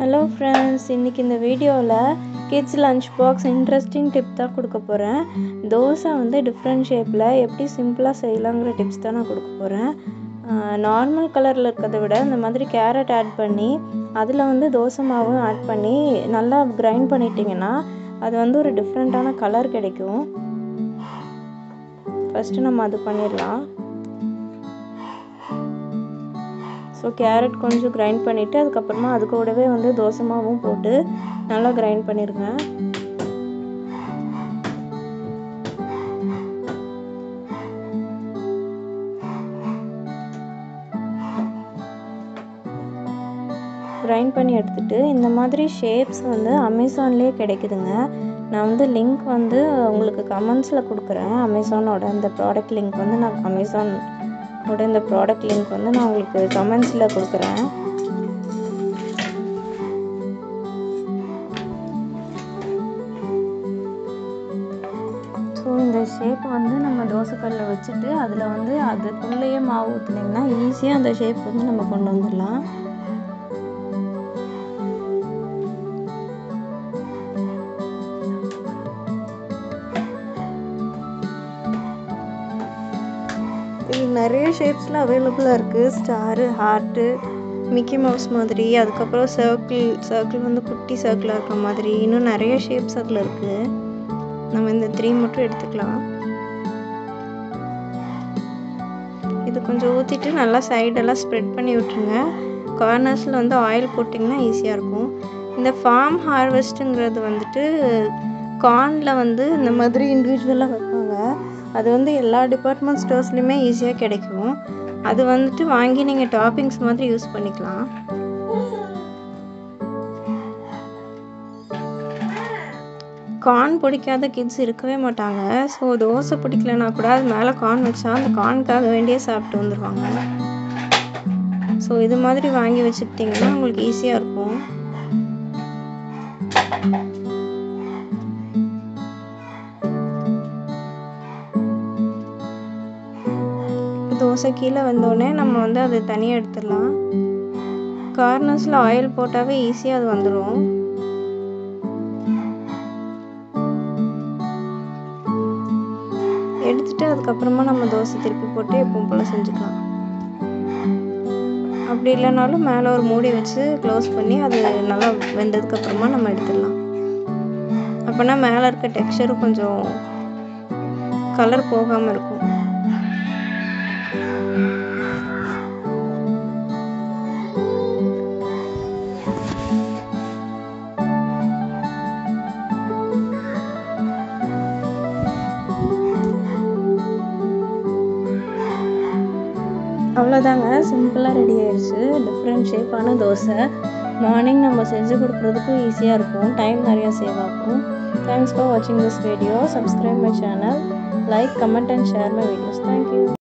hello friends இன்றைக்கி இந்த வீடியோவில் kids lunch box interesting tip தான் கொடுக்க போகிறேன் தோசை வந்து டிஃப்ரெண்ட் ஷேப்பில் எப்படி சிம்பிளாக செய்யலாங்கிற டிப்ஸ் தான் நான் கொடுக்க போகிறேன் நார்மல் கலரில் இருக்கிறத விட இந்த மாதிரி கேரட் ஆட் பண்ணி அதில் வந்து தோசை மாவும் ஆட் பண்ணி நல்லா கிரைண்ட் பண்ணிட்டிங்கன்னா அது வந்து ஒரு டிஃப்ரெண்ட்டான கலர் கிடைக்கும் ஃபஸ்ட்டு நம்ம அது பண்ணிடலாம் ஸோ கேரட் கொஞ்சம் கிரைண்ட் பண்ணிவிட்டு அதுக்கப்புறமா அது கூடவே வந்து தோசை மாவும் போட்டு நல்லா கிரைண்ட் பண்ணிடுங்க கிரைண்ட் பண்ணி எடுத்துகிட்டு இந்த மாதிரி ஷேப்ஸ் வந்து அமேசான்லேயே கிடைக்குதுங்க நான் வந்து லிங்க் வந்து உங்களுக்கு கமெண்ட்ஸில் கொடுக்குறேன் அமேசானோட இந்த ப்ராடக்ட் லிங்க் வந்து நான் அமேசான் ஓட இந்த ப்ராடக்ட் லிங்க் வந்து நான் உங்களுக்கு கமெண்ட்ஸில் கொடுக்குறேன் ஸோ இந்த ஷேப் வந்து நம்ம தோசைக்கல்லில் வச்சுட்டு அதில் வந்து அதுக்குள்ளேயே மாவு ஊற்றுனீங்கன்னா ஈஸியாக அந்த ஷேப் வந்து நம்ம கொண்டு வந்துடலாம் இது நிறைய ஷேப்ஸில் அவைலபிளாக இருக்குது ஸ்டாரு ஹார்ட்டு மிக்கி மவுஸ் மாதிரி அதுக்கப்புறம் சர்க்கிள் சர்க்கிள் வந்து குட்டி சர்க்கிளாக இருக்க மாதிரி இன்னும் நிறைய ஷேப்ஸ் அதில் இருக்குது நம்ம இந்த த்ரீ மட்டும் எடுத்துக்கலாம் இது கொஞ்சம் ஊற்றிட்டு நல்லா சைடெல்லாம் ஸ்ப்ரெட் பண்ணி விட்ருங்க கார்னர்ஸில் வந்து ஆயில் போட்டிங்கன்னா ஈஸியாக இருக்கும் இந்த ஃபார்ம் ஹார்வெஸ்ட்டுங்கிறது வந்துட்டு கார்னில் வந்து இந்த மாதிரி இண்டிவிஜுவலாக வைப்பாங்க அது வந்து எல்லா டிபார்ட்மெண்ட் ஸ்டோர்ஸ்லையுமே ஈஸியாக கிடைக்கும் அது வந்துட்டு வாங்கி நீங்கள் டாப்பிங்ஸ் மாதிரி யூஸ் பண்ணிக்கலாம் கார்ன் பிடிக்காத கிட்ஸ் இருக்கவே மாட்டாங்க ஸோ தோசை பிடிக்கலனா கூட அது மேலே கார்ன் வச்சா அந்த கார்னுக்காக வேண்டியே சாப்பிட்டு வந்துடுவாங்க ஸோ இது மாதிரி வாங்கி வச்சுக்கிட்டிங்கன்னா உங்களுக்கு ஈஸியாக இருக்கும் தோசை கீழே வந்தோடனே நம்ம வந்து அதை தனியாக எடுத்துடலாம் கார்னர்ஸில் ஆயில் போட்டாவே ஈஸியாக அது வந்துடும் எடுத்துட்டு அதுக்கப்புறமா நம்ம தோசை திருப்பி போட்டு எப்பவும் போல் செஞ்சுக்கலாம் அப்படி இல்லைனாலும் மேலே ஒரு மூடி வச்சு க்ளோஸ் பண்ணி அது நல்லா வெந்ததுக்கப்புறமா நம்ம எடுத்துடலாம் அப்போனா மேலே இருக்க டெக்ஸ்சரும் கொஞ்சம் கலர் போகாமல் இருக்கும் அவ்வளோதாங்க சிம்பிளாக ரெடி ஆயிடுச்சு டிஃப்ரெண்ட் ஷேப்பான தோசை மார்னிங் நம்ம செஞ்சு கொடுக்குறதுக்கும் ஈஸியாக இருக்கும் டைம் நிறையா சேவ் ஆகும் தேங்க்ஸ் ஃபார் வாட்சிங் this video subscribe my channel like comment and share my videos thank you